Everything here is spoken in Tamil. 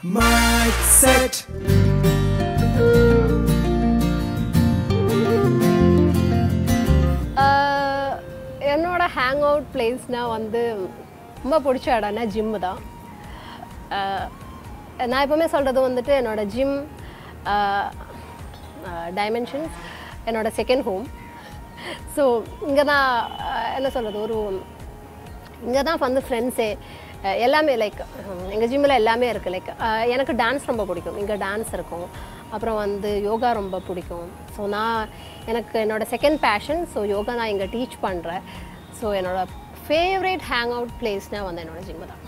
Mic set. ஆஹ் என்னோட ஹேங் அவுட் பிளேஸ்னால் வந்து ரொம்ப பிடிச்ச இடம்னா ஜிம்மு தான் ஆஹ் நான் எப்போவுமே சொல்கிறது வந்துட்டு என்னோட ஜிம் டைமென்ஷன்ஸ் என்னோட செகண்ட் ஹோம் ஸோ இங்கே தான் ஆஹ் என்ன சொல்கிறது ஒரு இங்கே தான் வந்து ஃப்ரெண்ட்ஸே எல்லாமே லைக் எங்கள் ஜிம்மில் எல்லாமே இருக்குது லைக் எனக்கு டான்ஸ் ரொம்ப பிடிக்கும் இங்கே டான்ஸ் இருக்கும் அப்புறம் வந்து யோகா ரொம்ப பிடிக்கும் ஸோ நான் எனக்கு என்னோடய செகண்ட் பேஷன் ஸோ யோகா நான் இங்கே டீச் பண்ணுறேன் ஸோ என்னோட ஃபேவரேட் ஹேங் அவுட் பிளேஸ்னால் வந்து என்னோட ஜிம்மு தான்